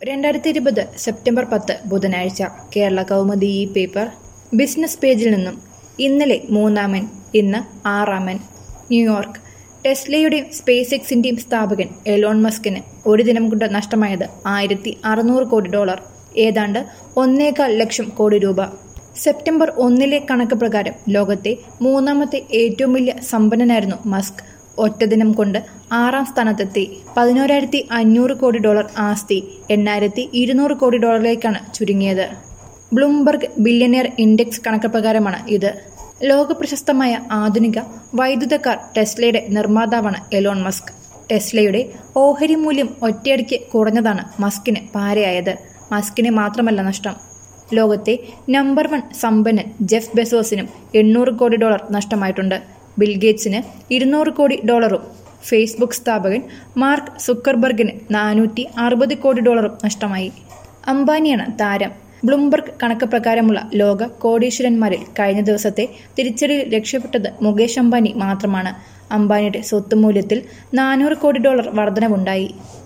രണ്ടായിരത്തി ഇരുപത് സെപ്റ്റംബർ പത്ത് ബുധനാഴ്ച കേരള കൗമുദി ഈ പേപ്പർ ബിസിനസ് പേജിൽ നിന്നും ഇന്നലെ മൂന്നാമൻ ഇന്ന് ആറാമൻ ന്യൂയോർക്ക് ടെസ്ലയുടെയും സ്പേസ് എക്സിന്റെയും സ്ഥാപകൻ എലോൺ മസ്കിന് ഒരു ദിനം കൊണ്ട് നഷ്ടമായത് ആയിരത്തി അറുന്നൂറ് കോടി ഡോളർ ഏതാണ്ട് ഒന്നേകാൽ ലക്ഷം കോടി രൂപ സെപ്റ്റംബർ ഒന്നിലെ കണക്ക് പ്രകാരം ലോകത്തെ മൂന്നാമത്തെ ഏറ്റവും വലിയ സമ്പന്നനായിരുന്നു മസ്ക് ഒറ്റദിനം കൊണ്ട് ആറാം സ്ഥാനത്തെത്തി പതിനോരായിരത്തി അഞ്ഞൂറ് കോടി ഡോളർ ആസ്തി എണ്ണായിരത്തി ഇരുന്നൂറ് കോടി ഡോളറിലേക്കാണ് ചുരുങ്ങിയത് ബ്ലൂംബർഗ് ബില്യണിയർ ഇൻഡെക്സ് കണക്ക് പ്രകാരമാണ് ഇത് ലോക പ്രശസ്തമായ ആധുനിക വൈദ്യുത കാർ ടെസ്ലയുടെ നിർമ്മാതാവാണ് എലോൺ മസ്ക് ടെസ്ലയുടെ ഓഹരി മൂല്യം ഒറ്റയടിക്ക് കുറഞ്ഞതാണ് മസ്കിന് പാരയായത് മസ്കിന് മാത്രമല്ല നഷ്ടം ലോകത്തെ നമ്പർ വൺ സമ്പന്നൻ ജെഫ് ബെസോസിനും എണ്ണൂറ് കോടി ഡോളർ നഷ്ടമായിട്ടുണ്ട് ബിൽഗേറ്റ്സിന് ഇരുന്നൂറ് കോടി ഡോളറും ഫേസ്ബുക്ക് സ്ഥാപകൻ മാർക്ക് സുക്കർബർഗിന് നാനൂറ്റി അറുപത് കോടി ഡോളറും നഷ്ടമായി അംബാനിയാണ് താരം ബ്ലൂംബർഗ് കണക്ക് പ്രകാരമുള്ള ലോക കോടീശ്വരന്മാരിൽ കഴിഞ്ഞ ദിവസത്തെ തിരിച്ചടിയിൽ രക്ഷപ്പെട്ടത് മുകേഷ് അംബാനി മാത്രമാണ് അംബാനിയുടെ സ്വത്ത് മൂല്യത്തിൽ നാനൂറ് കോടി ഡോളർ വർധനവുണ്ടായി